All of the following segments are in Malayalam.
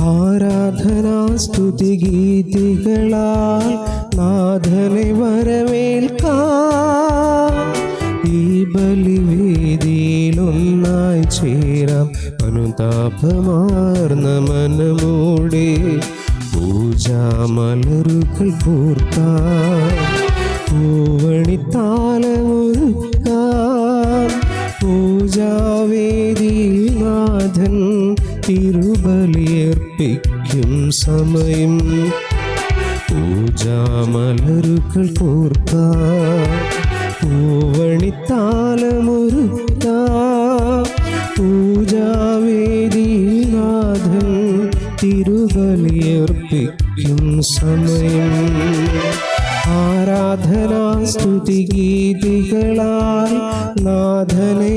ആരാധനാ സ്തുതി ഗീതികളാൽ നാഥനെ വരവേൽക്കാം ഈ ബലിവേദിയിൽ ഒന്നായി ചേരാം അനുതാപമാർന്ന മനമൂടെ പൂജാമലരുകൾ പൂർക്കാം പൂവണിത്താലമൊരുക്കാം പൂജാവേദിയിൽ നാഥൻ തിരുബലിയർപ്പിക്കും സമയം പൂജാമലരുകൾ കോർക്കാം പൂവണിത്താലമൊരുക്കാം പൂജാവേദിയിൽ നാഥൻ തിരുബലിയർപ്പിക്കും സമയം ആരാധനാ സ്തുതി ഗീതികളാൽ നാഥനെ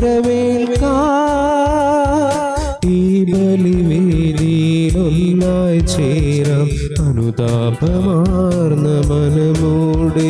വരവേൽക്കാം ഈ ബലിവേദിയിൽ ഒന്നായി ചേരാം അനുതാപമാർന്ന മനമൂടെ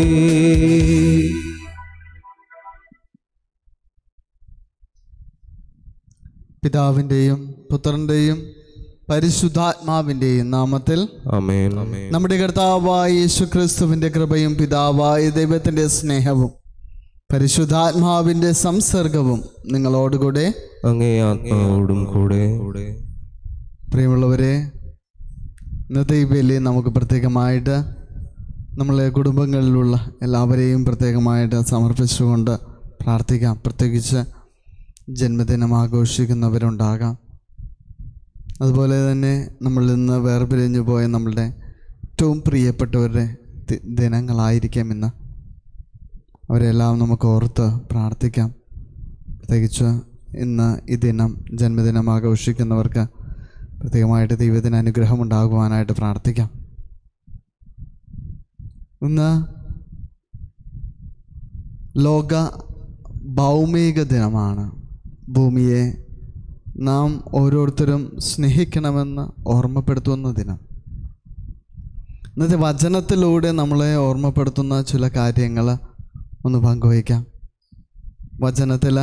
പിതാവിൻ്റെയും പുത്രൻ്റെയും പരിശുദ്ധാത്മാവിൻ്റെയും നാമത്തിൽ അമേൻ നമ്മുടെ കർത്താവായ യേശു ക്രിസ്തുവിൻ്റെ കൃപയും പിതാവായ ദൈവത്തിൻ്റെ സ്നേഹവും പരിശുദ്ധാത്മാവിൻ്റെ സംസർഗവും നിങ്ങളോടുകൂടെ അങ്ങേ ആത്മാവോടും കൂടെ പ്രിയമുള്ളവരെ ഇന്നത്തെ ഈ ബലി നമുക്ക് പ്രത്യേകമായിട്ട് നമ്മളെ കുടുംബങ്ങളിലുള്ള എല്ലാവരെയും പ്രത്യേകമായിട്ട് സമർപ്പിച്ചുകൊണ്ട് പ്രാർത്ഥിക്കാം പ്രത്യേകിച്ച് ജന്മദിനം ആഘോഷിക്കുന്നവരുണ്ടാകാം അതുപോലെ തന്നെ നമ്മളിൽ നിന്ന് വേർപിരിഞ്ഞു പോയ നമ്മളുടെ ഏറ്റവും പ്രിയപ്പെട്ടവരുടെ ദി- ദിനങ്ങളായിരിക്കാം ഇന്ന് അവരെല്ലാം നമുക്ക് ഓർത്ത് പ്രാർത്ഥിക്കാം പ്രത്യേകിച്ച് ഇന്ന് ഈ ദിനം ജന്മദിനം ആഘോഷിക്കുന്നവർക്ക് പ്രത്യേകമായിട്ട് ദൈവത്തിന് അനുഗ്രഹം ഉണ്ടാകുവാനായിട്ട് പ്രാർത്ഥിക്കാം ഇന്ന് ലോക ഭൗമിക ദിനമാണ് ഭൂമിയെ നാം ഓരോരുത്തരും സ്നേഹിക്കണമെന്ന് ഓർമ്മപ്പെടുത്തുന്ന ദിനം ഇന്നത്തെ വചനത്തിലൂടെ നമ്മളെ ഓർമ്മപ്പെടുത്തുന്ന ചില കാര്യങ്ങൾ ഒന്ന് പങ്കുവയ്ക്കാം വചനത്തിൽ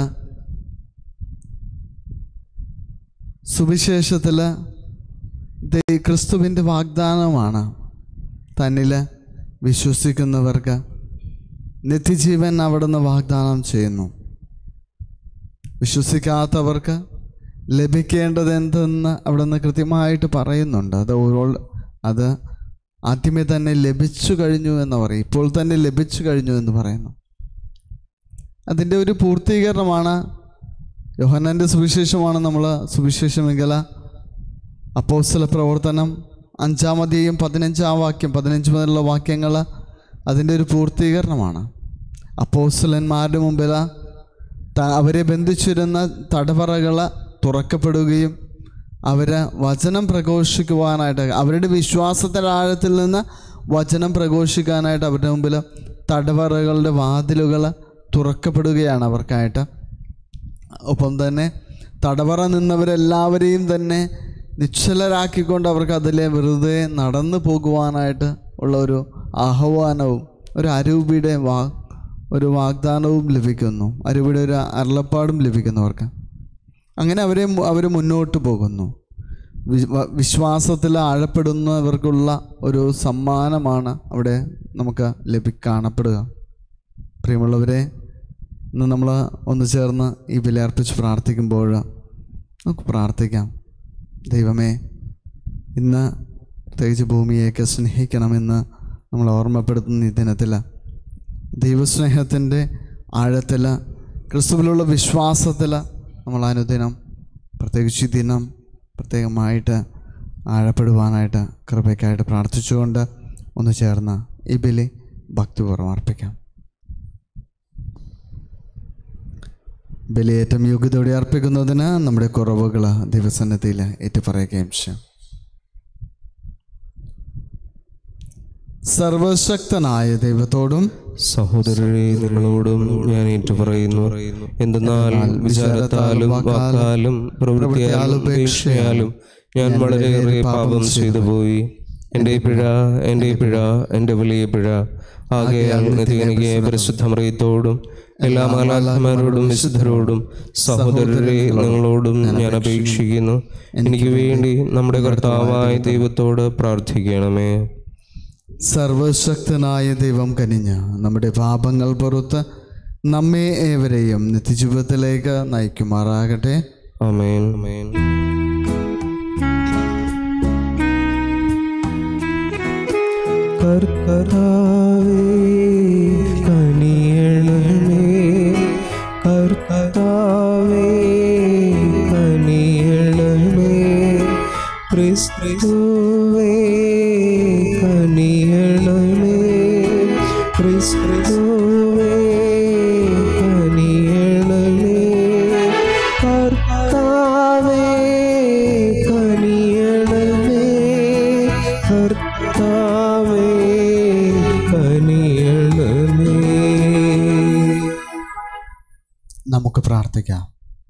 സുവിശേഷത്തിൽ ക്രിസ്തുവിൻ്റെ വാഗ്ദാനമാണ് തന്നിൽ വിശ്വസിക്കുന്നവർക്ക് നിത്യജീവൻ അവിടുന്ന് വാഗ്ദാനം ചെയ്യുന്നു വിശ്വസിക്കാത്തവർക്ക് ലഭിക്കേണ്ടത് എന്തെന്ന് അവിടുന്ന് കൃത്യമായിട്ട് പറയുന്നുണ്ട് അത് ഓരോ അത് ആദ്യമേ തന്നെ ലഭിച്ചു കഴിഞ്ഞു എന്ന് പറയും ഇപ്പോൾ തന്നെ ലഭിച്ചു കഴിഞ്ഞു എന്ന് പറയുന്നു അതിൻ്റെ ഒരു പൂർത്തീകരണമാണ് യോഹന്നാൻ്റെ സുവിശേഷമാണ് നമ്മൾ സുവിശേഷമെങ്കിൽ അപ്പോസ്തല പ്രവർത്തനം അഞ്ചാമതേയും പതിനഞ്ചാം വാക്യം പതിനഞ്ച് മുതലുള്ള വാക്യങ്ങൾ അതിൻ്റെ ഒരു പൂർത്തീകരണമാണ് അപ്പോസ്തലന്മാരുടെ മുമ്പിൽ ത- അവരെ ബന്ധിച്ചിരുന്ന തടവറകൾ തുറക്കപ്പെടുകയും അവർ വചനം പ്രഘോഷിക്കുവാനായിട്ട് അവരുടെ വിശ്വാസത്തിൻ്റെ ആഴത്തിൽ നിന്ന് വചനം പ്രഘോഷിക്കാനായിട്ട് അവരുടെ മുമ്പിൽ തടവറകളുടെ വാതിലുകൾ തുറക്കപ്പെടുകയാണ് അവർക്കായിട്ട് ഒപ്പം തന്നെ തടവറ നിന്നവരെല്ലാവരെയും തന്നെ നിശ്ചലരാക്കിക്കൊണ്ട് അവർക്ക് അതിലെ വെറുതെ നടന്നു പോകുവാനായിട്ട് ഉള്ള ഒരു ആഹ്വാനവും ഒരു അരൂപിയുടെ വാ ഒരു വാഗ്ദാനവും ലഭിക്കുന്നു അരൂപിയുടെ ഒരു അരുളപ്പാടും ലഭിക്കുന്നു അവർക്ക് അങ്ങനെ അവരെ അവർ മുന്നോട്ട് പോകുന്നു വിശ്വ- വിശ്വാസത്തിൽ ആഴപ്പെടുന്നവർക്കുള്ള ഒരു സമ്മാനമാണ് അവിടെ നമുക്ക് ലഭി കാണപ്പെടുക പ്രിയമുള്ളവരെ ഇന്ന് നമ്മൾ ഒന്ന് ചേർന്ന് ഈ ബലിയർപ്പിച്ച് പ്രാർത്ഥിക്കുമ്പോൾ നമുക്ക് പ്രാർത്ഥിക്കാം ദൈവമേ ഇന്ന് പ്രത്യേകിച്ച് ഭൂമിയെയൊക്കെ സ്നേഹിക്കണമെന്ന് നമ്മൾ ഓർമ്മപ്പെടുത്തുന്ന ഈ ദിനത്തിൽ ദൈവസ്നേഹത്തിൻ്റെ ആഴത്തിൽ ക്രിസ്തുവിലുള്ള വിശ്വാസത്തിൽ നമ്മൾ അനുദിനം പ്രത്യേകിച്ച് ഈ ദിനം പ്രത്യേകമായിട്ട് ആഴപ്പെടുവാനായിട്ട് കൃപയ്ക്കായിട്ട് പ്രാർത്ഥിച്ചുകൊണ്ട് ഒന്ന് ചേർന്ന് ഈ ബലി ഭക്തിപൂർവ്വം അർപ്പിക്കാം ബലിയേറ്റം യോഗ്യതയോടെ അർപ്പിക്കുന്നതിന് നമ്മുടെ കുറവുകൾ ദൈവസന്നദ്ധിയിൽ ഏറ്റുപറയുകയും ചെയ്യും സർവശക്തനായ ദൈവത്തോടും സഹോദരരെ നിങ്ങളോടും ഞാൻ ഏറ്റുപറയുന്നു എന്തെന്നാൽ വിചാരത്താലും വാക്കാലും പ്രവൃത്തിയാലും ഉപേക്ഷയാലും ഞാൻ വളരെയേറെ പാപം ചെയ്തു പോയി എൻ്റെ പിഴ എൻ്റെ പിഴ എൻ്റെ വലിയ പിഴ ആകെയാൽ നിത്യനികയെ പരിശുദ്ധ മറിയത്തോടും എല്ലാ മാലാഖമാരോടും വിശുദ്ധരോടും സഹോദരരെ നിങ്ങളോടും ഞാൻ അപേക്ഷിക്കുന്നു എനിക്ക് വേണ്ടി നമ്മുടെ കർത്താവായ ദൈവത്തോട് പ്രാർത്ഥിക്കണമേ സർവശക്തനായ ദൈവം കനിഞ്ഞ നമ്മുടെ പാപങ്ങൾ പുറത്ത് നമ്മെ ഏവരെയും നിത്യജീവിതത്തിലേക്ക് നയിക്കുമാറാകട്ടെ അമേൻ അമേൻ കർത്താവേ കനിയണമേ കർത്താവേ കനിയണമേ ക്രിസ്തുവേ കനിയണമേ ക്രിസ്തുവേ കനിയണമേ കർത്താവേ കനിയണമേ കർത്താവേ കനിയണമേ നമുക്ക് പ്രാർത്ഥിക്കാം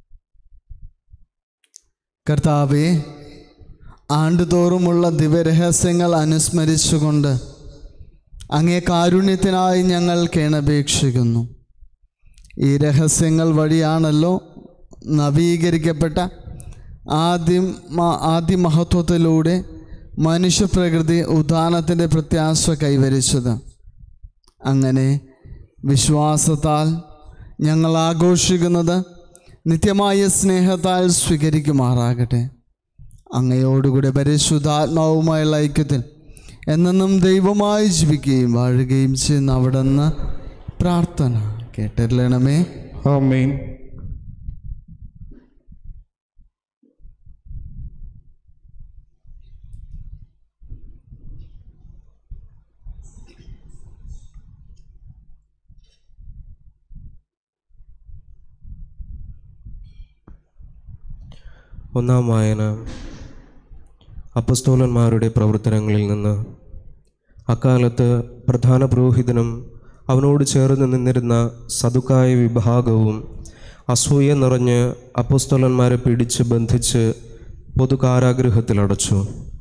കർത്താവെ ആണ്ടുതോറുമുള്ള ദിവ്യരഹസ്യങ്ങൾ അനുസ്മരിച്ചുകൊണ്ട് അങ്ങേ കാരുണ്യത്തിനായി ഞങ്ങൾ കേണപേക്ഷിക്കുന്നു ഈ രഹസ്യങ്ങൾ വഴിയാണല്ലോ നവീകരിക്കപ്പെട്ട ആദ്യം ആദ്യമഹത്വത്തിലൂടെ മനുഷ്യപ്രകൃതി ഉദാനത്തിൻ്റെ പ്രത്യാശ കൈവരിച്ചത് അങ്ങനെ വിശ്വാസത്താൽ ഞങ്ങൾ ആഘോഷിക്കുന്നത് നിത്യമായ സ്നേഹത്താൽ സ്വീകരിക്കുമാറാകട്ടെ അങ്ങയോടുകൂടെ പരിശുദ്ധാത്മാവുമായുള്ള ഐക്യത്തിൽ എന്നെന്നും ദൈവമായി ജീവിക്കുകയും വാഴുകയും ചെയ്യുന്ന അവിടെ നിന്ന് പ്രാർത്ഥന കേട്ടിരണമേ ആമേൻ ഒന്നാം വായന അപ്പസ്തോലന്മാരുടെ പ്രവർത്തനങ്ങളിൽ നിന്ന് അക്കാലത്ത് പ്രധാന പുരോഹിതനും അവനോട് ചേർന്ന് നിന്നിരുന്ന സതുക്കായ വിഭാഗവും അസൂയ നിറഞ്ഞ് അപ്പസ്തോലന്മാരെ പിടിച്ച് ബന്ധിച്ച് പൊതു കാരാഗൃഹത്തിലടച്ചു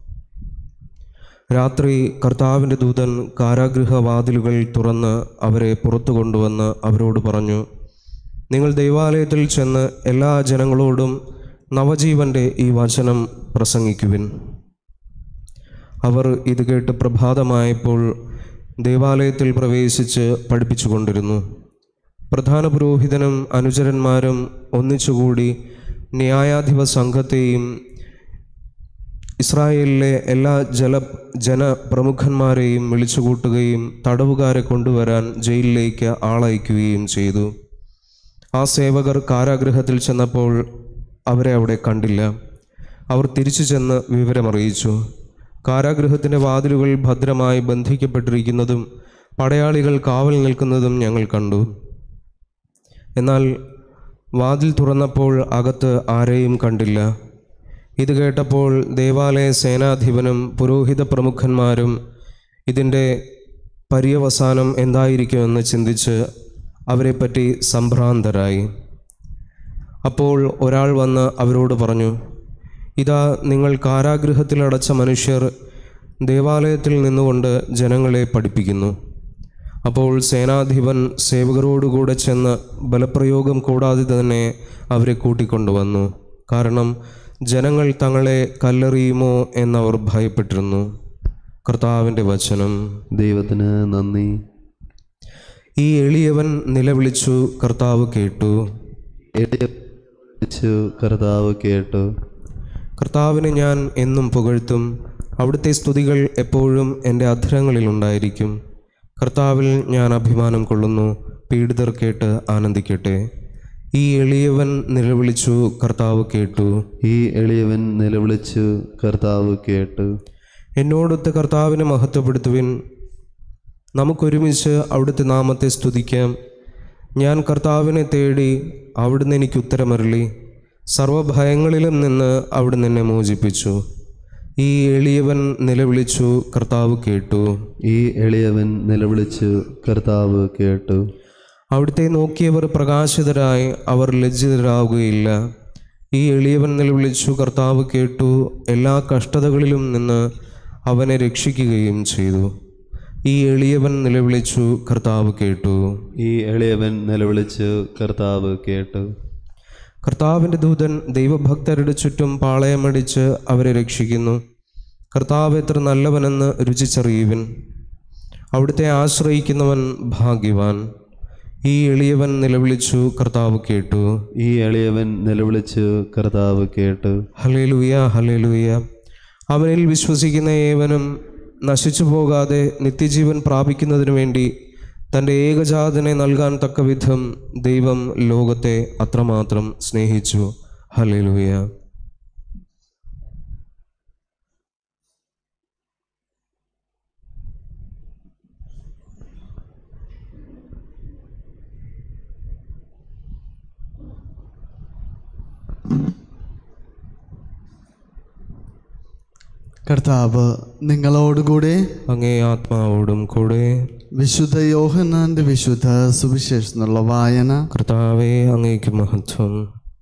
രാത്രി കർത്താവിൻ്റെ ദൂതൻ കാരാഗൃഹവാതിലുകൾ തുറന്ന് അവരെ പുറത്തു കൊണ്ടുവന്ന് അവരോട് പറഞ്ഞു നിങ്ങൾ ദൈവാലയത്തിൽ ചെന്ന് എല്ലാ ജനങ്ങളോടും നവജീവൻ്റെ ഈ വചനം പ്രസംഗിക്കുവിൻ അവർ ഇത് കേട്ട് പ്രഭാതമായപ്പോൾ ദേവാലയത്തിൽ പ്രവേശിച്ച് പഠിപ്പിച്ചുകൊണ്ടിരുന്നു പ്രധാന പുരോഹിതനും അനുചരന്മാരും ഒന്നിച്ചുകൂടി ന്യായാധിപ സംഘത്തെയും ഇസ്രായേലിലെ എല്ലാ ജല ജനപ്രമുഖന്മാരെയും വിളിച്ചുകൂട്ടുകയും തടവുകാരെ കൊണ്ടുവരാൻ ജയിലിലേക്ക് ആളയക്കുകയും ചെയ്തു ആ സേവകർ കാരാഗൃഹത്തിൽ ചെന്നപ്പോൾ അവരെ അവിടെ കണ്ടില്ല അവർ തിരിച്ചു ചെന്ന് വിവരമറിയിച്ചു കാരാഗൃഹത്തിൻ്റെ വാതിലുകൾ ഭദ്രമായി ബന്ധിക്കപ്പെട്ടിരിക്കുന്നതും പടയാളികൾ കാവൽ നിൽക്കുന്നതും ഞങ്ങൾ കണ്ടു എന്നാൽ വാതിൽ തുറന്നപ്പോൾ അകത്ത് ആരെയും കണ്ടില്ല ഇത് കേട്ടപ്പോൾ ദേവാലയ സേനാധിപനും പുരോഹിത പ്രമുഖന്മാരും ഇതിൻ്റെ പര്യവസാനം എന്തായിരിക്കുമെന്ന് ചിന്തിച്ച് അവരെപ്പറ്റി സംഭ്രാന്തരായി അപ്പോൾ ഒരാൾ വന്ന് അവരോട് പറഞ്ഞു ഇതാ നിങ്ങൾ കാരാഗൃഹത്തിലടച്ച മനുഷ്യർ ദേവാലയത്തിൽ നിന്നുകൊണ്ട് ജനങ്ങളെ പഠിപ്പിക്കുന്നു അപ്പോൾ സേനാധിപൻ സേവകരോടുകൂടെ ചെന്ന് ബലപ്രയോഗം കൂടാതെ തന്നെ അവരെ കൂട്ടിക്കൊണ്ടുവന്നു കാരണം ജനങ്ങൾ തങ്ങളെ കല്ലെറിയുമോ എന്നവർ ഭയപ്പെട്ടിരുന്നു കർത്താവിൻ്റെ വചനം ദൈവത്തിന് നന്ദി ഈ എളിയവൻ നിലവിളിച്ചു കർത്താവ് കേട്ടു എഴുതിച്ചു കർത്താവ് കേട്ടു കർത്താവിനെ ഞാൻ എന്നും പുകഴ്ത്തും അവിടുത്തെ സ്തുതികൾ എപ്പോഴും എൻ്റെ അധരങ്ങളിലുണ്ടായിരിക്കും കർത്താവിൽ ഞാൻ അഭിമാനം കൊള്ളുന്നു പീഡിതർ കേട്ട് ആനന്ദിക്കട്ടെ ഈ എളിയവൻ നിലവിളിച്ചു കർത്താവ് കേട്ടു ഈ എളിയവൻ നിലവിളിച്ചു കർത്താവ് കേട്ടു എന്നോടൊത്ത് കർത്താവിനെ മഹത്വപ്പെടുത്തുവിൻ നമുക്കൊരുമിച്ച് അവിടുത്തെ നാമത്തെ സ്തുതിക്കാം ഞാൻ കർത്താവിനെ തേടി അവിടുന്ന് എനിക്ക് ഉത്തരമരളി സർവഭയങ്ങളിലും നിന്ന് അവിടുന്ന് എന്നെ മോചിപ്പിച്ചു ഈ എളിയവൻ നിലവിളിച്ചു കർത്താവ് കേട്ടു ഈ എളിയവൻ നിലവിളിച്ചു കർത്താവ് കേട്ടു അവിടുത്തെ നോക്കിയവർ പ്രകാശിതരായി അവർ ലജ്ജിതരാകുകയില്ല ഈ എളിയവൻ നിലവിളിച്ചു കർത്താവ് കേട്ടു എല്ലാ കഷ്ടതകളിലും നിന്ന് അവനെ രക്ഷിക്കുകയും ചെയ്തു ഈ എളിയവൻ നിലവിളിച്ചു കർത്താവ് കേട്ടു ഈ എളിയവൻ നിലവിളിച്ച് കർത്താവ് കേട്ടു കർത്താവിൻ്റെ ദൂതൻ ദൈവഭക്തരുടെ ചുറ്റും പാളയമടിച്ച് അവരെ രക്ഷിക്കുന്നു കർത്താവ് എത്ര നല്ലവനെന്ന് രുചിച്ചറിയുവിൻ അവിടുത്തെ ആശ്രയിക്കുന്നവൻ ഭാഗ്യവാൻ ഈ എളിയവൻ നിലവിളിച്ചു കർത്താവ് കേട്ടു ഈ എളിയവൻ നിലവിളിച്ച് കർത്താവ് കേട്ടു ഹലേലുയ ഹലേലുയ അവനിൽ വിശ്വസിക്കുന്ന ഏവനും നശിച്ചു പോകാതെ നിത്യജീവൻ പ്രാപിക്കുന്നതിനു വേണ്ടി തൻ്റെ ഏകജാതനെ നൽകാൻ തക്ക വിധം ദൈവം ലോകത്തെ അത്രമാത്രം സ്നേഹിച്ചു ഹലേലുയ കർത്താവ് നിങ്ങളോടുകൂടെ അങ്ങേ ആത്മാവോടും കൂടെ വിശുദ്ധ യോഹന്നാന്റെ വിശുദ്ധ സുവിശേഷനുള്ള വായന കർത്താവെ അങ്ങേക്ക് മഹത്വം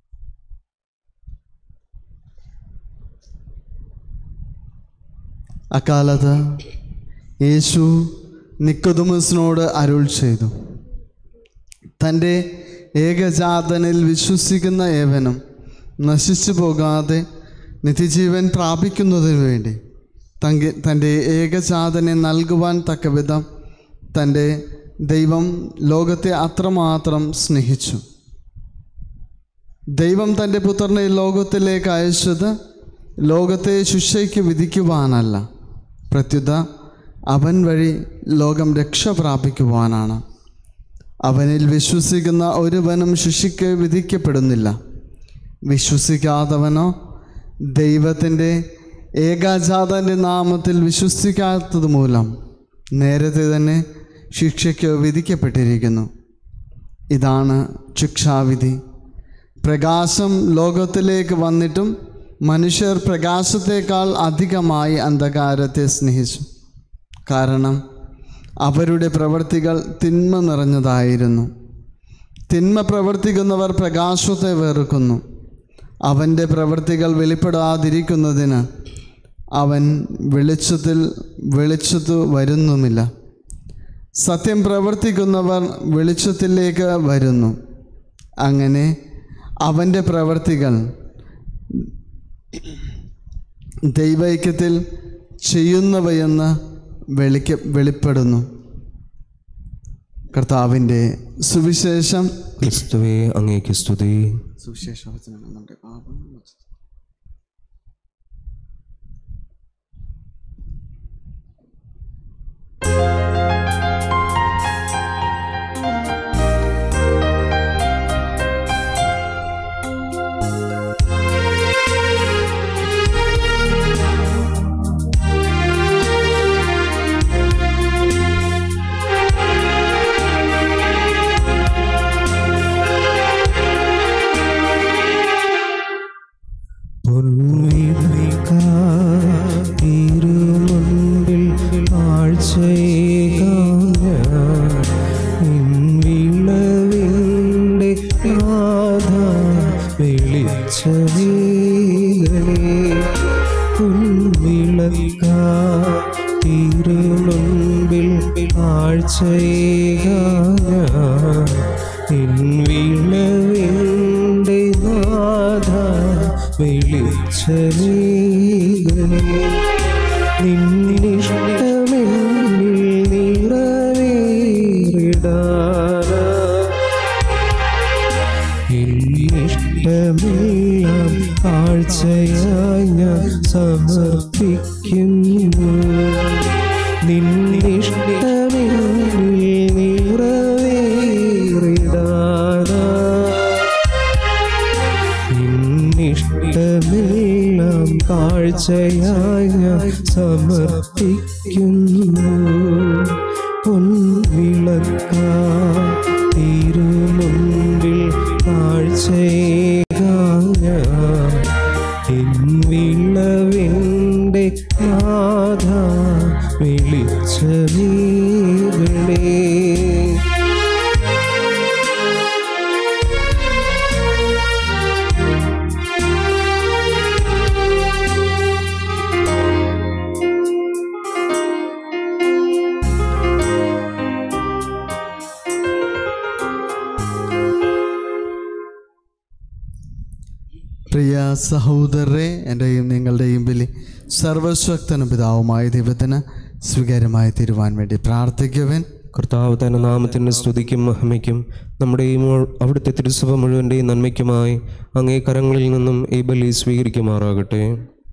അക്കാലത്ത് യേശു നിക്കോദമസിനോട് അരുൾ ചെയ്തു തൻ്റെ ഏകജാതനിൽ വിശ്വസിക്കുന്ന ഏവനും നശിച്ചു പോകാതെ നിത്യജീവൻ പ്രാപിക്കുന്നതിനു വേണ്ടി തങ്ക തൻ്റെ ഏകജാതനെ നൽകുവാൻ തക്കവിധം തൻ്റെ ദൈവം ലോകത്തെ അത്രമാത്രം സ്നേഹിച്ചു ദൈവം തൻ്റെ പുത്രനെ ലോകത്തിലേക്ക് അയച്ചത് ലോകത്തെ ശിക്ഷയ്ക്ക് വിധിക്കുവാനല്ല പ്രത്യുത അവൻ വഴി ലോകം രക്ഷ പ്രാപിക്കുവാനാണ് അവനിൽ വിശ്വസിക്കുന്ന ഒരുവനും ശിക്ഷയ്ക്ക് വിധിക്കപ്പെടുന്നില്ല വിശ്വസിക്കാത്തവനോ ദൈവത്തിൻ്റെ ഏകാജാതൻ്റെ നാമത്തിൽ വിശ്വസിക്കാത്തത് മൂലം നേരത്തെ തന്നെ ശിക്ഷയ്ക്ക് വിധിക്കപ്പെട്ടിരിക്കുന്നു ഇതാണ് ശിക്ഷാവിധി പ്രകാശം ലോകത്തിലേക്ക് വന്നിട്ടും മനുഷ്യർ പ്രകാശത്തേക്കാൾ അധികമായി അന്ധകാരത്തെ സ്നേഹിച്ചു കാരണം അവരുടെ പ്രവൃത്തികൾ തിന്മ നിറഞ്ഞതായിരുന്നു തിന്മ പ്രവർത്തിക്കുന്നവർ പ്രകാശത്തെ വെറുക്കുന്നു അവൻ്റെ പ്രവൃത്തികൾ വെളിപ്പെടാതിരിക്കുന്നതിന് അവൻ വെളിച്ചത്തിൽ വെളിച്ചത്തു വരുന്നുമില്ല സത്യം പ്രവർത്തിക്കുന്നവർ വെളിച്ചത്തിലേക്ക് വരുന്നു അങ്ങനെ അവൻ്റെ പ്രവർത്തികൾ ദൈവൈക്യത്തിൽ ചെയ്യുന്നവയെന്ന് വെളിക്ക വെളിപ്പെടുന്നു കർത്താവിൻ്റെ സുവിശേഷം ക്രിസ്തുവെ അങ്ങേക്ക് സ്തുതി സുവിശേഷ വചനങ്ങൾ നമ്മുടെ പാപം മോചിച്ചു. തിരുമുൻപിൽ ആഴ്ചയിലെ നാഥ വെളിച്ചമേ പുൽവിളക്ക തിരുമുൻപിൽ ആഴ്ചയിലെ നാഥ വെളിച്ചമേ നിന്നിഷ്ടമെന്നിൽ നിറവേറിടാന ഇഷ്ടമെല്ലാം കാഴ്ചയായി ഞാൻ സമർപ്പിക്കുന്നു നിന്നിഷ്ടമെന്നിൽ നിറവേറിടാന ഇന്നിഷ്ടമെല്ലാം കാഴ്ചയായി ഞാൻ സമർപ്പിക്കുന്നു പൊൻവിളക്ക തിരുമുൻപിൽ കാഴ്ചയാവിളവിൻ്റെ നാഥ വിളിച്ചമീകളേ സഹോദരരെ എൻ്റെയും നിങ്ങളുടെയും ബലി സർവശക്തനും പിതാവുമായ ദൈവത്തിന് സ്വീകാര്യമായി തീരുവാൻ വേണ്ടി പ്രാർത്ഥിക്കുവൻ കർത്താവ് തന്റെ നാമത്തിൻ്റെ സ്തുതിക്കും മഹിമയ്ക്കും നമ്മുടെ ഈ മു- അവിടുത്തെ തിരുസഭ മുഴുവൻ്റെയും നന്മയ്ക്കുമായി അങ്ങേ കരങ്ങളിൽ നിന്നും ഈ ബലി സ്വീകരിക്കുമാറാകട്ടെ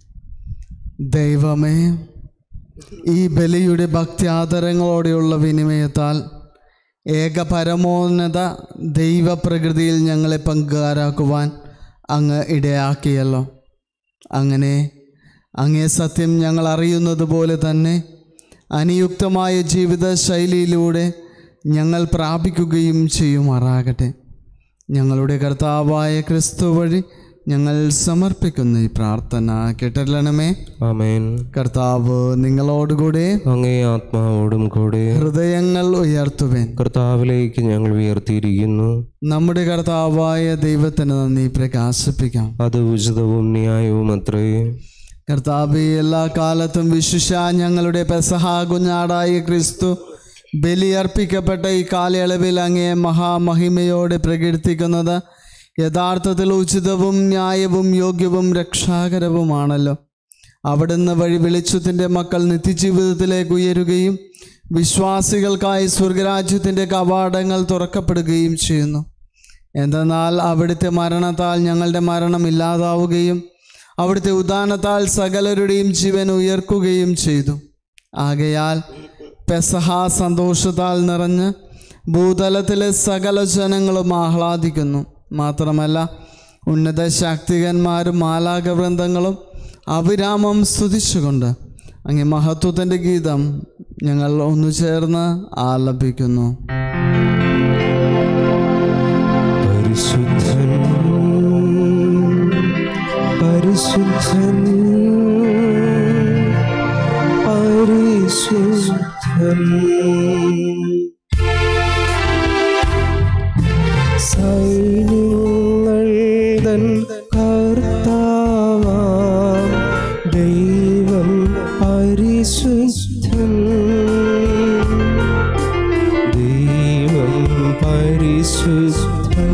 ദൈവമേ ഈ ബലിയുടെ ഭക്ത്യാദരങ്ങളോടെയുള്ള വിനിമയത്താൽ ഏക പരമോന്നത ദൈവപ്രകൃതിയിൽ ഞങ്ങളെ പങ്കുകാരാക്കുവാൻ അങ്ങ് ഇടയാക്കിയല്ലോ അങ്ങനെ അങ്ങേ സത്യം ഞങ്ങൾ അറിയുന്നത് പോലെ തന്നെ അനുയുക്തമായ ജീവിത ശൈലിയിലൂടെ ഞങ്ങൾ പ്രാപിക്കുകയും ചെയ്യുമാറാകട്ടെ ഞങ്ങളുടെ കർത്താവായ ക്രിസ്തു വഴി ഞങ്ങൾ സമർപ്പിക്കുന്ന ഈ പ്രാർത്ഥന കേട്ടല്ലണമേ ആമേൻ കർത്താവ് നിങ്ങളോടുകൂടെ അങ്ങേ ആത്മാവോടും കൂടെ ഹൃദയങ്ങൾ ഉയർത്തുവേൻ കർത്താവിലേക്ക് ഞങ്ങൾ ഉയർത്തിയിരിക്കുന്നു നമ്മുടെ കർത്താവായ ദൈവത്തിന് നന്ദി പ്രകാശിപ്പിക്കാം അത് ഉചിതവും ന്യായവും അത്രേ കർത്താവ് എല്ലാ കാലത്തും വിശിഷ ഞങ്ങളുടെ പെസഹ കുഞ്ഞാടായ ക്രിസ്തു ബലിയർപ്പിക്കപ്പെട്ട ഈ കാലയളവിൽ അങ്ങേ മഹാമഹിമയോടെ പ്രകീർത്തിക്കുന്നത് യഥാർത്ഥത്തിൽ ഉചിതവും ന്യായവും യോഗ്യവും രക്ഷാകരവുമാണല്ലോ അവിടുന്ന് വഴി വെളിച്ചത്തിൻ്റെ മക്കൾ നിത്യജീവിതത്തിലേക്ക് ഉയരുകയും വിശ്വാസികൾക്കായി സ്വർഗരാജ്യത്തിൻ്റെ കവാടങ്ങൾ തുറക്കപ്പെടുകയും ചെയ്യുന്നു എന്തെന്നാൽ അവിടുത്തെ മരണത്താൽ ഞങ്ങളുടെ മരണം ഇല്ലാതാവുകയും അവിടുത്തെ ഉദാനത്താൽ സകലരുടെയും ജീവൻ ഉയർക്കുകയും ചെയ്തു ആകയാൽ പെസഹ സന്തോഷത്താൽ നിറഞ്ഞ് ഭൂതലത്തിലെ സകല ജനങ്ങളും ആഹ്ലാദിക്കുന്നു മാത്രമല്ല ഉന്നത ശാക്തികന്മാരും മാലാകവൃന്ദങ്ങളും അവിരാമം സ്തുതിച്ചുകൊണ്ട് അങ്ങേ മഹത്വത്തിൻ്റെ ഗീതം ഞങ്ങൾ ഒന്നു ചേർന്ന് ആലപിക്കുന്നു പരിശുദ്ധൻ പരിശുദ്ധൻ പരിശുദ്ധൻ സൈന്യങ്ങൾ തൻ കർത്താവാം ദൈവം പരിശുദ്ധൻ ദൈവം പരിശുദ്ധൻ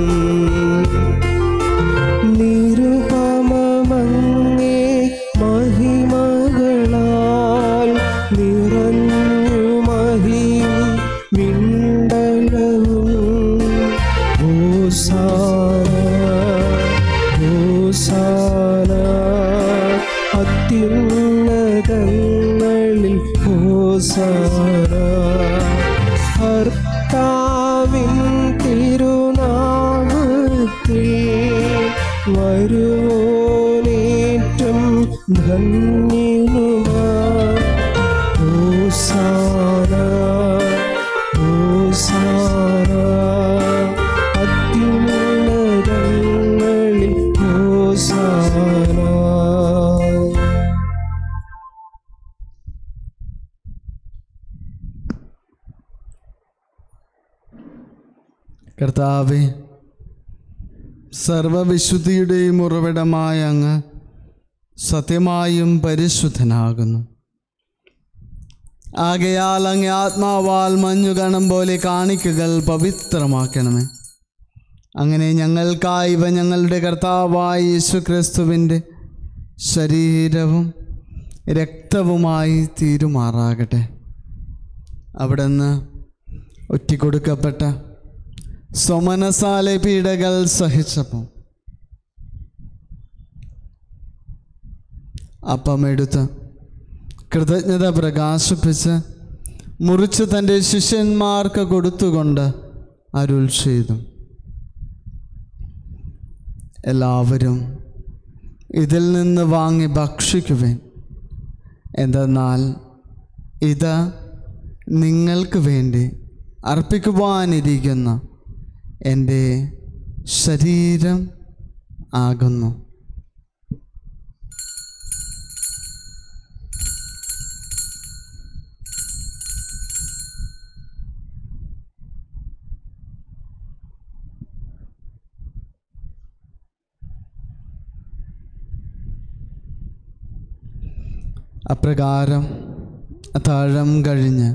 നിരുപമമങ്ങേ മഹിമകളാൽ നിറഞ്ഞു മഹി വിണ്ടലവും ഹോസാന ഹോസാന അത്യുന്നതങ്ങളിൽ ഹോസാന കർത്താവിൻ തിരുനാമത്തിൽ വരുവോനേറ്റം ധന്യനുമാ ഹോസാന ഹോസാന അത്യുന്നതങ്ങളിൽ ഹോസാന കർത്താവെ സർവവിശുദ്ധിയുടെയും ഉറവിടമായ അങ്ങ് സത്യമായും പരിശുദ്ധനാകുന്നു ആകയാൽ അങ്ങ് ആത്മാവാൽ മഞ്ഞുകണം പോലെ കാണിക്കകൾ പവിത്രമാക്കണമേ അങ്ങനെ ഞങ്ങൾക്കായി ഇവ ഞങ്ങളുടെ കർത്താവായ യേശു ക്രിസ്തുവിൻ്റെ ശരീരവും രക്തവുമായി തീരുമാറാകട്ടെ അവിടുന്ന് ഒറ്റിക്കൊടുക്കപ്പെട്ട സ്വമനസാലെ പീഡകൾ സഹിച്ചപ്പോൾ അപ്പമെടുത്ത് കൃതജ്ഞത പ്രകാശിപ്പിച്ച് മുറിച്ച് തൻ്റെ ശിഷ്യന്മാർക്ക് കൊടുത്തുകൊണ്ട് അരുൾ ചെയ്തു എല്ലാവരും ഇതിൽ നിന്ന് വാങ്ങി ഭക്ഷിക്കുവേൻ എന്തെന്നാൽ ഇത് നിങ്ങൾക്ക് വേണ്ടി അർപ്പിക്കുവാനിരിക്കുന്ന എൻ്റെ ശരീരം ആകുന്നു അപ്രകാരം താഴം കഴിഞ്ഞ്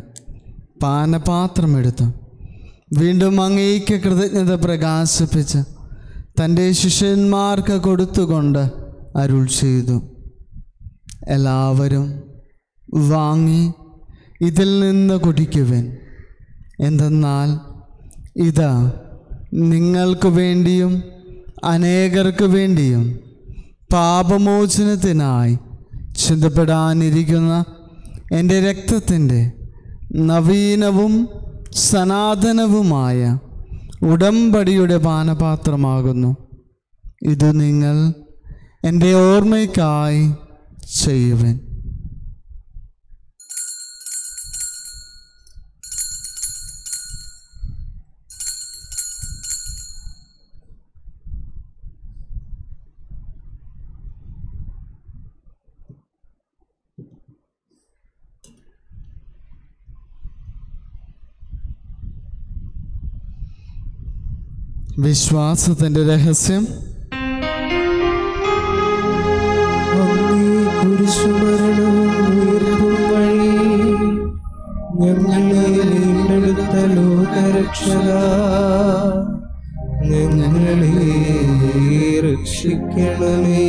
പാനപാത്രമെടുത്ത് വീണ്ടും അങ്ങേക്ക് കൃതജ്ഞത പ്രകാശിപ്പിച്ച് തൻ്റെ ശിഷ്യന്മാർക്ക് കൊടുത്തുകൊണ്ട് അരുൾ ചെയ്തു എല്ലാവരും വാങ്ങി ഇതിൽ നിന്ന് കുടിക്കുവൻ എന്തെന്നാൽ ഇത് നിങ്ങൾക്ക് വേണ്ടിയും അനേകർക്ക് വേണ്ടിയും പാപമോചനത്തിനായി ചിന്തപ്പെടാനിരിക്കുന്ന എൻ്റെ രക്തത്തിൻ്റെ നവീനവും സനാതനവുമായ ഉടമ്പടിയുടെ പാനപാത്രമാകുന്നു ഇത് നിങ്ങൾ എൻ്റെ ഓർമ്മയ്ക്കായി ചെയ്യുവൻ വിശ്വാസത്തിൻ്റെ രഹസ്യം അങ്ങേ കുരിശുമരണവും ഉയർപ്പും വഴി ഞങ്ങളെ വീണ്ടെടുത്ത ലോകരക്ഷക ഞങ്ങളെ രക്ഷിക്കണമേ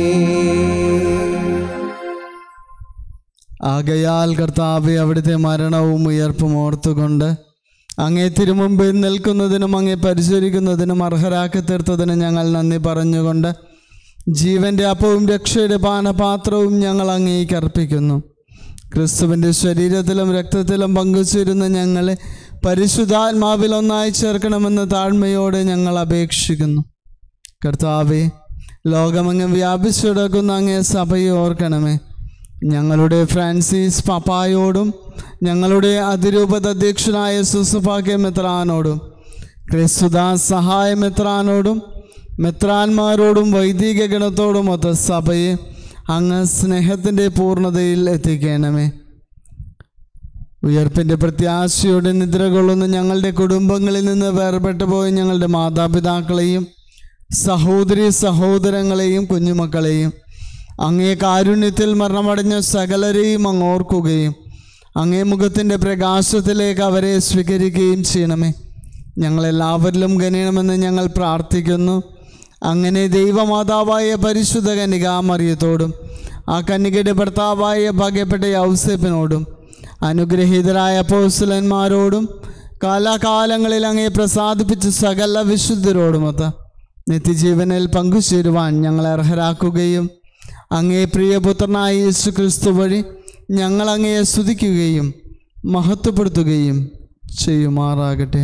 ആകയാൽ കർത്താവെ അവിടുത്തെ മരണവും ഉയർപ്പും ഓർത്തുകൊണ്ട് അങ്ങേ തിരുമുമ്പിൽ നിൽക്കുന്നതിനും അങ്ങേ പരിചരിക്കുന്നതിനും അർഹരാക്കി തീർത്തതിന് ഞങ്ങൾ നന്ദി പറഞ്ഞുകൊണ്ട് ജീവന്റെ അപ്പവും രക്ഷയുടെ പാനപാത്രവും ഞങ്ങൾ അങ്ങേക്ക് അർപ്പിക്കുന്നു ക്രിസ്തുവിൻ്റെ ശരീരത്തിലും രക്തത്തിലും പങ്കുചേരുന്ന ഞങ്ങളെ പരിശുദ്ധാത്മാവിൽ ഒന്നായി ചേർക്കണമെന്ന് താഴ്മയോടെ ഞങ്ങൾ അപേക്ഷിക്കുന്നു കർത്താവെ ലോകമെങ്ങും വ്യാപിച്ചു കിടക്കുന്ന അങ്ങേ സഭയെ ഓർക്കണമേ ഞങ്ങളുടെ ഫ്രാൻസിസ് പപ്പായോടും ഞങ്ങളുടെ അതിരൂപത അധ്യക്ഷനായ സുസുഭാഗ്യ മെത്രാനോടും ക്രിസ്തുദാസ് സഹായ മെത്രാനോടും മെത്രാന്മാരോടും വൈദിക ഗണത്തോടും ഒത്ത സഭയെ അങ്ങ് സ്നേഹത്തിൻ്റെ പൂർണ്ണതയിൽ എത്തിക്കണമേ ഉയർപ്പിൻ്റെ പ്രത്യാശയോടെ നിദ്ര കൊള്ളുന്ന ഞങ്ങളുടെ കുടുംബങ്ങളിൽ നിന്ന് വേർപെട്ടു പോയ ഞങ്ങളുടെ മാതാപിതാക്കളെയും സഹോദരി സഹോദരങ്ങളെയും കുഞ്ഞുമക്കളെയും അങ്ങേ കാരുണ്യത്തിൽ മരണമടഞ്ഞ സകലരെയും അങ്ങ് ഓർക്കുകയും അങ്ങേ മുഖത്തിൻ്റെ പ്രകാശത്തിലേക്ക് അവരെ സ്വീകരിക്കുകയും ചെയ്യണമേ ഞങ്ങളെല്ലാവരിലും ഗണിയണമെന്ന് ഞങ്ങൾ പ്രാർത്ഥിക്കുന്നു അങ്ങനെ ദൈവമാതാവായ പരിശുദ്ധ കന്യകാമറിയത്തോടും ആ കന്യകയുടെ ഭർത്താവായ ഭാഗ്യപ്പെട്ട യൗസേപ്പിനോടും അനുഗ്രഹീതരായ പോസ്റ്റലന്മാരോടും കാലാകാലങ്ങളിൽ അങ്ങേ പ്രസാദിപ്പിച്ച സകല വിശുദ്ധരോടുമൊത്ത നിത്യജീവനിൽ പങ്കുചേരുവാൻ ഞങ്ങളെ അർഹരാക്കുകയും അങ്ങേ പ്രിയപുത്രനായ യേശു ക്രിസ്തു വഴി ഞങ്ങൾ അങ്ങയെ സ്തുതിക്കുകയും മഹത്വപ്പെടുത്തുകയും ചെയ്യുമാറാകട്ടെ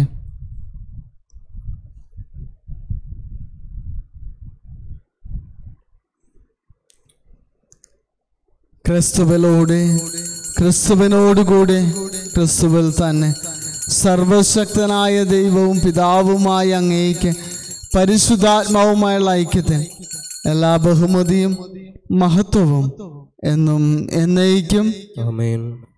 ക്രിസ്തുവിലൂടെ ക്രിസ്തുവിനോടുകൂടെ ക്രിസ്തുവിൽ തന്നെ സർവശക്തനായ ദൈവവും പിതാവുമായ അങ്ങേക്ക് പരിശുദ്ധാത്മാവുമായുള്ള ഐക്യത്തിൽ എല്ലാ ബഹുമതിയും മഹത്വവും എന്നും എന്നേക്കും ആമേൻ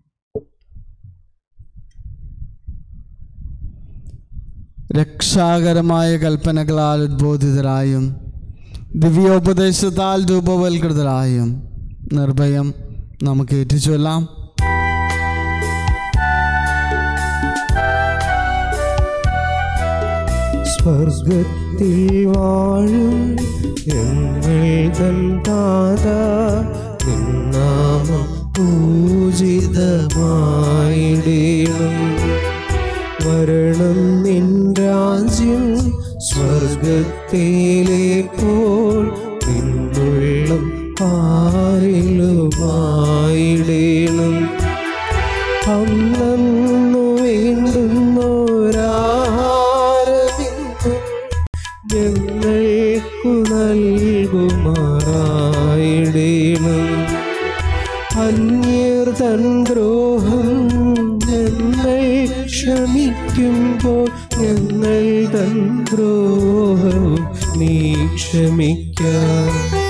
രക്ഷാകരമായ കൽപ്പനകളാൽ ഉദ്ബോധിതരായും ദിവ്യോപദേശത്താൽ രൂപവൽകൃതരായും നിർഭയം നമുക്ക് ഏറ്റുചൊല്ലാം സ്വർഗത്തിൽ വാഴും ഞങ്ങൾ തൻ താത നിന്നാമം പൂജിതമായിടേണം വരണം നിൻ രാജ്യം സ്വർഗത്തിലെ പോൽ പിന്നുള്ളം പാറിലുമായിടേണം അന്നു വേണ്ടുന്നോരാഹാരമിന്നും ഞങ്ങൾക്കു നൽകുമാറായിടേണം അന്യർ തൻ ദ്രോഹം ഞങ്ങൾ ക്ഷമിക്കുമ്പോൾ ഞങ്ങൾ തൻ ദ്രോഹവും നീ ക്ഷമിക്കാം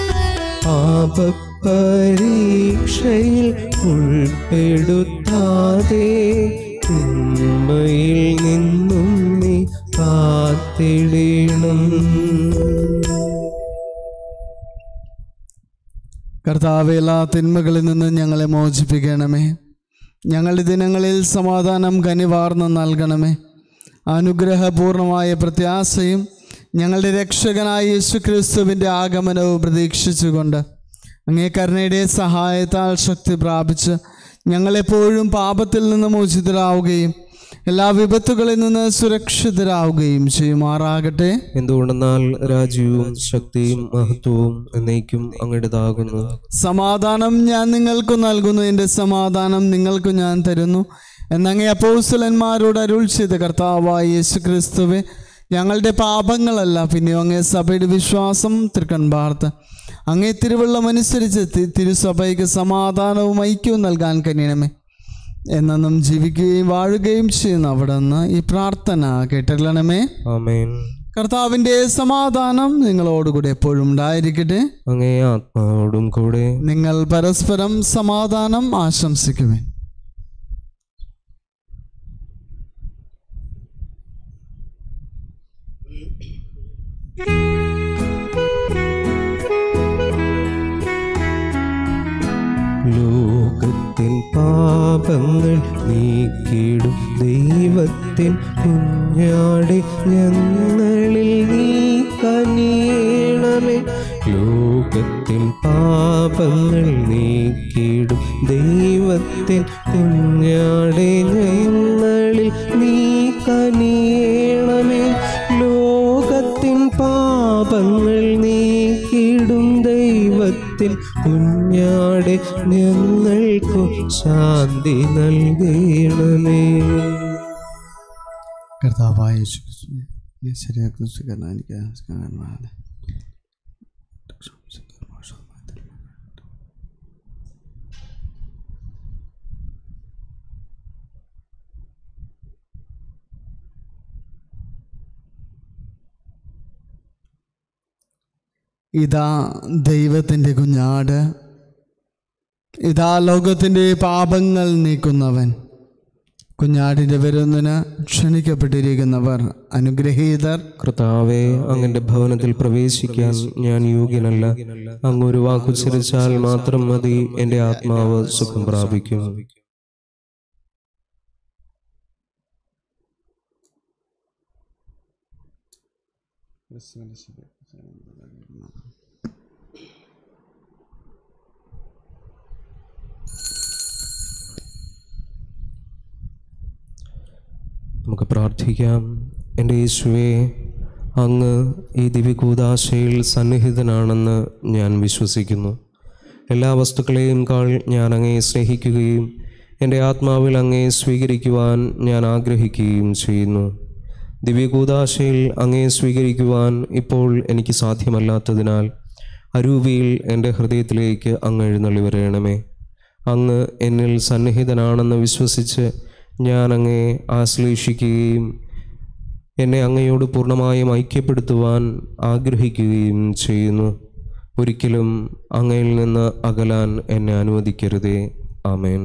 പാപപരീക്ഷയിൽ ഉൾപ്പെടുത്താതെ തിന്മയിൽ നിന്നും നീ കാത്തിടണം കർത്താവ് എല്ലാ തിന്മകളിൽ നിന്ന് ഞങ്ങളെ മോചിപ്പിക്കണമേ ഞങ്ങളുടെ ദിനങ്ങളിൽ സമാധാനം കനിവാർന്ന് നൽകണമേ അനുഗ്രഹപൂർണമായ പ്രത്യാശയും ഞങ്ങളുടെ രക്ഷകനായ യേശു ക്രിസ്തുവിൻ്റെ ആഗമനവും പ്രതീക്ഷിച്ചുകൊണ്ട് അങ്ങേ കരുണയുടെ സഹായത്താൽ ശക്തി പ്രാപിച്ച് ഞങ്ങളെപ്പോഴും പാപത്തിൽ നിന്ന് മോചിതരാവുകയും എല്ലാ വിപത്തുകളിൽ നിന്ന് സുരക്ഷിതരാവുകയും ചെയ്യുമാറാകട്ടെ എന്തുകൊണ്ടെന്നാൽ രാജ്യവും ശക്തിയും മഹത്വവും എന്നേക്കും അങ്ങയുടേതാകുന്നു സമാധാനം ഞാൻ നിങ്ങൾക്ക് നൽകുന്നു എൻ്റെ സമാധാനം നിങ്ങൾക്ക് ഞാൻ തരുന്നു എന്നങ്ങേ അപ്പോസ്തലന്മാരോട് അരുൾ ചെയ്ത കർത്താവായ യേശു ക്രിസ്തുവെ ഞങ്ങളുടെ പാപങ്ങളല്ല പിന്നെയോ അങ്ങേ സഭയുടെ വിശ്വാസം തൃക്കൺ പാർത്ത് അങ്ങേ തിരുവള്ളം അനുസരിച്ച് തി- തിരുസഭയ്ക്ക് സമാധാനവും ഐക്യവും നൽകാൻ കഴിയണമേ എന്നും ജീവിക്കുകയും വാഴുകയും ചെയ്യുന്ന അവിടെ നിന്ന് ഈ പ്രാർത്ഥന കേട്ടല്ലണമേ ആമേൻ കർത്താവിൻ്റെ സമാധാനം നിങ്ങളോടുകൂടി എപ്പോഴും ഉണ്ടായിരിക്കട്ടെ അങ്ങേ ആത്മാവോടും കൂടെ നിങ്ങൾ പരസ്പരം സമാധാനം ആശംസിക്കുമേ ലോകത്തിൻ പാപങ്ങൾ നീക്കിടും ദൈവത്തിൻ കുഞ്ഞാടെ ഞങ്ങളിൽ നീ കനിയണമേ ലോകത്തിൻ പാപങ്ങൾ നീക്കിടും ദൈവത്തിൻ കുഞ്ഞാടെ ഞങ്ങളിൽ നീ കനിയണമേ ലോകത്തിൻ പാപങ്ങൾ നീക്കിടും ദൈവത്തിൻ കുഞ്ഞാടെ ഞങ്ങൾക്കു ശാന്തി നൽകണമേ കർത്താവായ യേശു ക്രിസ്തുവേ, നീ ശരിയാക്കുന്ന സ്വീകരണം എനിക്ക് സ്വീകരണമാണ്. ഇതാ ദൈവത്തിൻ്റെ കുഞ്ഞാട് ഇതാ ലോകത്തിൻ്റെ പാപങ്ങൾ നീക്കുന്നവൻ കുഞ്ഞാടിൻ്റെ വരുന്നതിന് ക്ഷണിക്കപ്പെട്ടിരിക്കുന്നവർ അനുഗ്രഹീതർ കർത്താവെ അങ്ങന്റെ ഭവനത്തിൽ പ്രവേശിക്കാൻ ഞാൻ യോഗ്യനല്ല അങ്ങ് ഒരു വാക്കുച്ചരിച്ചാൽ മാത്രം മതി എൻ്റെ ആത്മാവ് സുഖം പ്രാപിക്കും നമുക്ക് പ്രാർത്ഥിക്കാം എൻ്റെ യേശുവേ അങ്ങ് ഈ ദിവ്യകൂദാശയിൽ സന്നിഹിതനാണെന്ന് ഞാൻ വിശ്വസിക്കുന്നു എല്ലാ വസ്തുക്കളെയും കാൾ ഞാൻ അങ്ങയെ സ്നേഹിക്കുകയും എൻ്റെ ആത്മാവിൽ അങ്ങയെ സ്വീകരിക്കുവാൻ ഞാൻ ആഗ്രഹിക്കുകയും ചെയ്യുന്നു ദിവ്യകൂദാശയിൽ അങ്ങയെ സ്വീകരിക്കുവാൻ ഇപ്പോൾ എനിക്ക് സാധ്യമല്ലാത്തതിനാൽ അരൂപിയിൽ എൻ്റെ ഹൃദയത്തിലേക്ക് അങ്ങ് എഴുന്നള്ളി വരയണമേ അങ്ങ് എന്നിൽ സന്നിഹിതനാണെന്ന് വിശ്വസിച്ച് ഞാൻ അങ്ങയെ ആശ്ലേഷിക്കുകയും എന്നെ അങ്ങയോട് പൂർണ്ണമായും ഐക്യപ്പെടുത്തുവാൻ ആഗ്രഹിക്കുകയും ചെയ്യുന്നു ഒരിക്കലും അങ്ങയിൽ നിന്ന് അകലാൻ എന്നെ അനുവദിക്കരുതേ ആമേൻ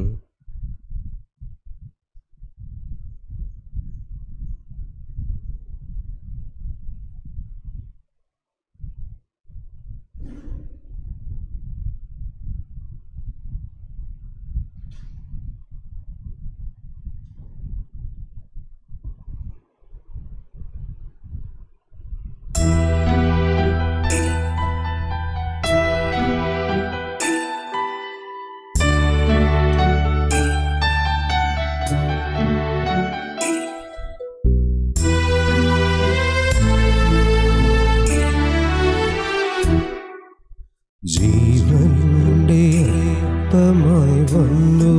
ജീവന്റെ അപ്പമായി വന്നു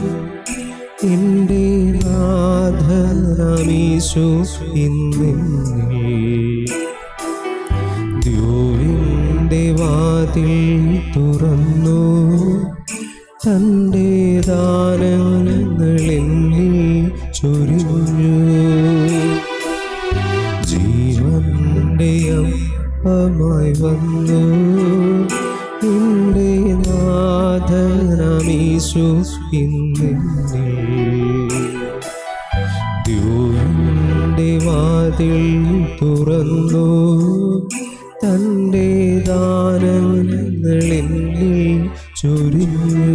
എൻ്റെ നാഥനമീശോ ഇന്നിൽ ദ്യോവിൻ്റെ വാതിൽ തുറന്നു തൻ്റെ ദാനങ്ങളെന്നിൽ ചൊരിഞ്ഞു ജീവന്റെ അപ്പമായി വന്നു എൻ്റെ നാഥനമീശു ഇന്നിന്റെ വാതിൽ തുറന്നു തൻ്റെ ദാനങ്ങളിൽ ചൊരിഞ്ഞു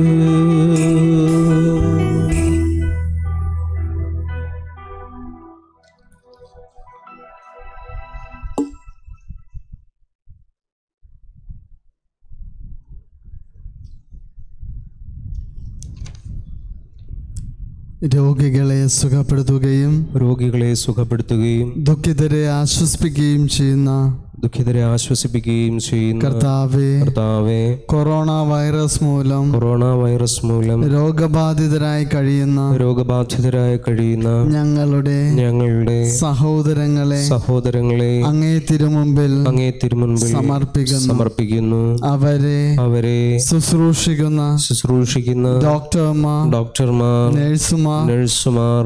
രോഗികളെ സുഖപ്പെടുത്തുകയും രോഗികളെ സുഖപ്പെടുത്തുകയും ദുഃഖിതരെ ആശ്വസിപ്പിക്കുകയും ചെയ്യുന്ന ദുഃഖിതരെ ആശ്വസിപ്പിക്കുകയും ചെയ്യുന്ന കർത്താവെ കർത്താവെ കൊറോണ വൈറസ് മൂലം കൊറോണ വൈറസ് മൂലം രോഗബാധിതരായി കഴിയുന്ന രോഗബാധിതരായി കഴിയുന്ന ഞങ്ങളുടെ ഞങ്ങളുടെ സഹോദരങ്ങളെ സഹോദരങ്ങളെ അങ്ങേ തിരുമുമ്പിൽ അങ്ങേ തിരുമുൻപിൽ സമർപ്പിക്കുന്നു സമർപ്പിക്കുന്നു അവരെ അവരെ ശുശ്രൂഷിക്കുന്ന ശുശ്രൂഷിക്കുന്ന ഡോക്ടർമാർ ഡോക്ടർമാർ നഴ്സുമാർ നഴ്സുമാർ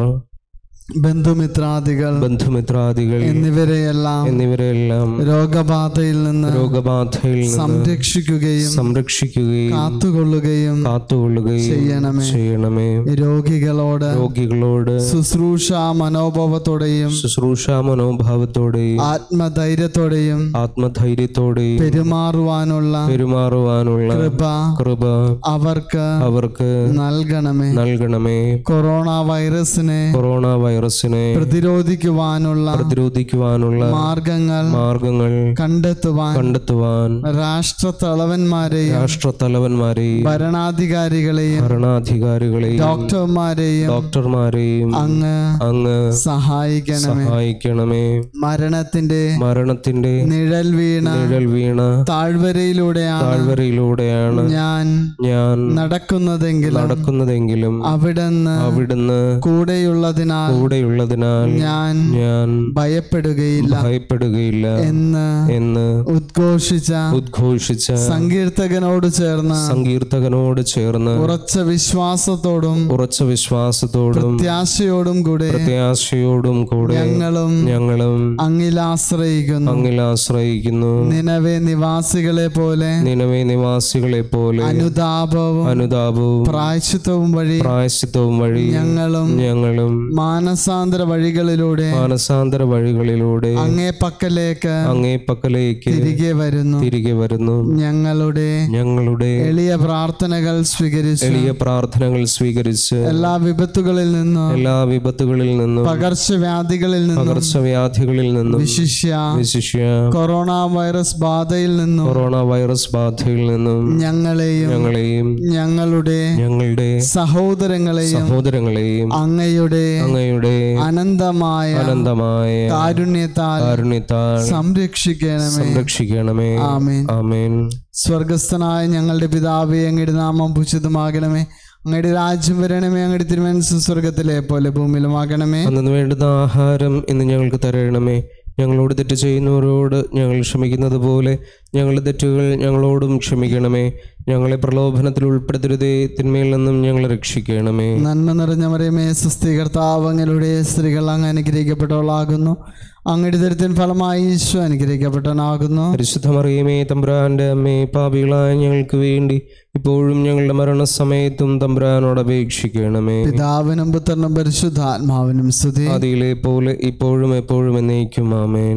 ബന്ധുമിത്രാദികൾ ബന്ധുമിത്രാദികൾ എന്നിവരെയെല്ലാം എന്നിവരെല്ലാം രോഗബാധയിൽ നിന്ന് രോഗബാധയിൽ നിന്ന് സംരക്ഷിക്കുകയും സംരക്ഷിക്കുകയും കാത്തുകൊള്ളുകയും കാത്തുകൊള്ളുകയും ചെയ്യണമേ ചെയ്യണമേ രോഗികളോട് രോഗികളോട് ശുശ്രൂഷ മനോഭാവത്തോടെയും ശുശ്രൂഷ മനോഭാവത്തോടെയും ആത്മധൈര്യത്തോടെയും ആത്മധൈര്യത്തോടെയും പെരുമാറുവാനുള്ള പെരുമാറുവാനുള്ള കൃപ കൃപ അവർക്ക് അവർക്ക് നൽകണമേ നൽകണമേ കൊറോണ വൈറസിനെ കൊറോണ വൈറസിനെ പ്രതിരോധിക്കുവാനുള്ള പ്രതിരോധിക്കുവാനുള്ള മാർഗങ്ങൾ മാർഗങ്ങൾ കണ്ടെത്തുവാൻ കണ്ടെത്തുവാൻ രാഷ്ട്ര തലവന്മാരെയും രാഷ്ട്രത്തലവന്മാരെയും ഭരണാധികാരികളെയും ഭരണാധികാരികളെയും ഡോക്ടർമാരെയും ഡോക്ടർമാരെയും അങ്ങ് അങ്ങ് സഹായിക്കണമേ സഹായിക്കണമേ മരണത്തിന്റെ മരണത്തിന്റെ നിഴൽ വീണ നിഴൽ വീണ താഴ്വരയിലൂടെയാണ് താഴ്വരയിലൂടെയാണ് ഞാൻ ഞാൻ നടക്കുന്നതെങ്കിലും നടക്കുന്നതെങ്കിലും അവിടുന്ന് അവിടുന്ന് കൂടെയുള്ളതിനാൽ കൂടെയുള്ളതിനാൽ ഞാൻ ഞാൻ ഭയപ്പെടുകയില്ല ഭയപ്പെടുകയില്ല എന്ന് എന്ന് ഉദ്ഘോഷിച്ച ഉദ്ഘോഷിച്ച സങ്കീർത്തകനോട് ചേർന്ന് സങ്കീർത്തകനോട് ചേർന്ന് ഉറച്ച വിശ്വാസത്തോടും ഉറച്ച വിശ്വാസത്തോടും പ്രത്യാശയോടും കൂടെ പ്രത്യാശയോടും കൂടെ ഞങ്ങളും ഞങ്ങളും അങ്ങിൽ ആശ്രയിക്കുന്നു അങ്ങിൽ ആശ്രയിക്കുന്നു നിലവെ നിവാസികളെ പോലെ നിലവെ നിവാസികളെ പോലെ അനുതാപവും അനുതാപവും പ്രായശ്ചിത്വവും വഴി പ്രായശ്ചിത്വവും വഴി ഞങ്ങളും ഞങ്ങളും മാനസാന്തര വഴികളിലൂടെ മാനസാന്തര വഴികളിലൂടെ അങ്ങേ പക്കലേക്ക് അങ്ങേ പക്കലേക്ക് തിരികെ വരുന്നു തിരികെ വരുന്നു ഞങ്ങളുടെ ഞങ്ങളുടെ എളിയ പ്രാർത്ഥനകൾ സ്വീകരിച്ചു എളിയ പ്രാർത്ഥനകൾ സ്വീകരിച്ച് എല്ലാ വിപത്തുകളിൽ നിന്നും എല്ലാ വിപത്തുകളിൽ നിന്നും പകർച്ചവ്യാധികളിൽ നിന്നും പകർച്ചവ്യാധികളിൽ നിന്നും വിശിഷ്യ വിശിഷ്യ കൊറോണ വൈറസ് ബാധയിൽ നിന്നും കൊറോണ വൈറസ് ബാധയിൽ നിന്നും ഞങ്ങളെയും ഞങ്ങളെയും ഞങ്ങളുടെ ഞങ്ങളുടെ സഹോദരങ്ങളെയും സഹോദരങ്ങളെയും അങ്ങയുടെ അങ്ങയുടെ അനന്തമായ അനന്തമായ കാരുണ്യത്താൽ കാരുണ്യത്താൽ സംരക്ഷിക്കണമേ സംരക്ഷിക്കണമേ ആമേൻ ആമേൻ സ്വർഗസ്ഥനായ ഞങ്ങളുടെ പിതാവേ അങ്ങയുടെ നാമം പൂജിതമാകണമേ അങ്ങയുടെ രാജ്യം വരണമേ അങ്ങയുടെ തിരുമനസ് സ്വർഗത്തിലെ പോലെ ഭൂമിയിലുമാകണമേ അന്നു വേണ്ടുന്ന ആഹാരം ഇന്ന് ഞങ്ങൾക്ക് തരണമേ ഞങ്ങളോട് തെറ്റ് ചെയ്യുന്നവരോട് ഞങ്ങൾ ക്ഷമിക്കുന്നത് പോലെ ഞങ്ങളുടെ തെറ്റുകൾ ഞങ്ങളോടും ക്ഷമിക്കണമേ ഞങ്ങളെ പ്രലോഭനത്തിൽ ഉൾപ്പെടുത്തരുതേ തിന്മയിൽ നിന്നും ഞങ്ങളെ രക്ഷിക്കണമേ നന്മ നിറഞ്ഞ മറിയമേ സുസ്ഥീകർത്താവ് അങ്ങയുടെ സ്ത്രീകൾ അങ്ങ് അനുഗ്രഹിക്കപ്പെട്ടവളാകുന്നു അങ്ങയുടെ ദരിദ്രൻ ഫലമായി ഈശോ അനുഗ്രഹിക്കപ്പെട്ടവനാകുന്നു പരിശുദ്ധ മറിയമേ തമ്പുരാന്റെ അമ്മേ പാപികളായ ഞങ്ങൾക്ക് വേണ്ടി ഇപ്പോഴും ഞങ്ങളുടെ മരണസമയത്തും തമ്പുരാനോട് അപേക്ഷിക്കണമേ പിതാവിനും പുത്രനും പരിശുദ്ധാത്മാവിനും സ്തുതി ആദിയിലെ പോലെ ഇപ്പോഴും എപ്പോഴും എന്നേക്കും ആമേൻ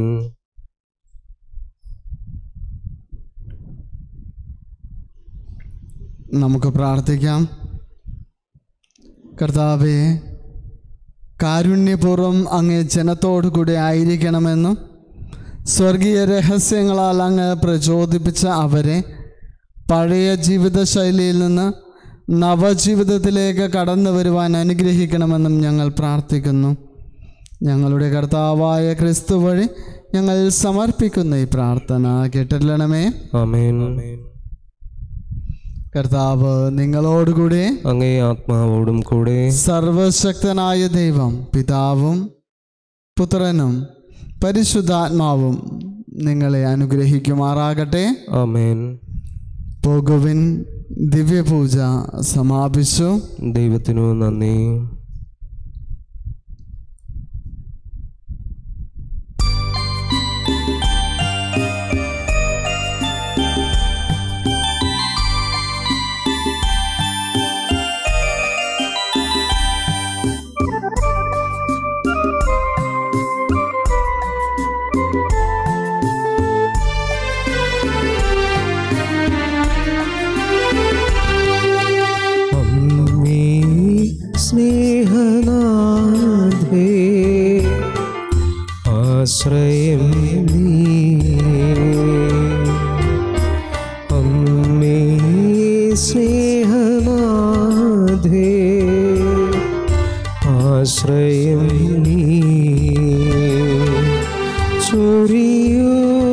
നമുക്ക് പ്രാർത്ഥിക്കാം കർത്താവെ കാരുണ്യപൂർവ്വം അങ്ങേ ജനത്തോടു കൂടി ആയിരിക്കണമെന്നും സ്വർഗീയ രഹസ്യങ്ങളാൽ അങ്ങ് പ്രചോദിപ്പിച്ച അവരെ പഴയ ജീവിതശൈലിയിൽ നിന്ന് നവജീവിതത്തിലേക്ക് കടന്നു വരുവാൻ അനുഗ്രഹിക്കണമെന്നും ഞങ്ങൾ പ്രാർത്ഥിക്കുന്നു ഞങ്ങളുടെ കർത്താവായ ക്രിസ്തു വഴി ഞങ്ങൾ സമർപ്പിക്കുന്ന ഈ പ്രാർത്ഥന കേട്ടില്ലണമേ ആമേൻ കർത്താവ് നിങ്ങളോടുകൂടി അങ്ങേ ആത്മാവോടും കൂടെ സർവശക്തനായ ദൈവം പിതാവും പുത്രനും പരിശുദ്ധാത്മാവും നിങ്ങളെ അനുഗ്രഹിക്കുമാറാകട്ടെ ആമേൻ പോകുവിൻ ദിവ്യപൂജ സമാപിച്ചു ദൈവത്തിനു നന്ദി അമ്മേ സ്നേഹനാഥേ ആശ്രയം നീ അമ്മേ സ്നേഹനാഥേ ആശ്രയം നീ ചൊരിയൂ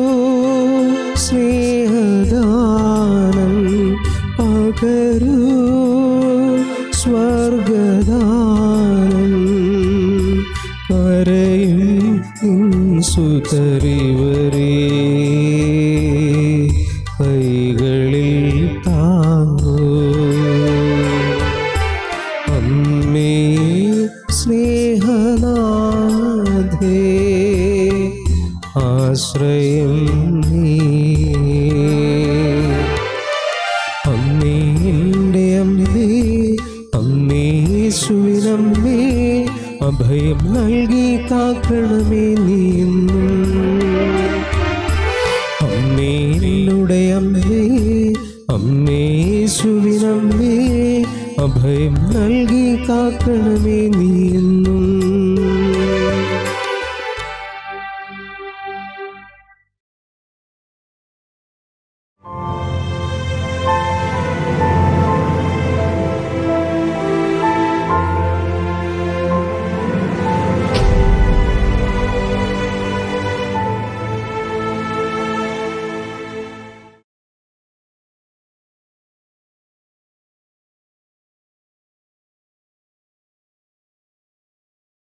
സ്നേഹദാനം പകരൂ സ്വർഗദാനം കരയും സുതറിവരേ കൈകളിൽ താങ്ങൂ അമ്മേ സ്നേഹനാഥേ ആശ്രയം നീ അമ്മേ എൻ്റെ അമ്മേ അമ്മേ യേശുവിനമ്മേ അഭയം നൽകി കാക്കണമേ നീ എന്നും അമ്മേനിലൂടെ അമ്മേ അമ്മേ യേശുവിനമ്മേ അഭയം നൽകി കാക്കണമേ നീ എന്നും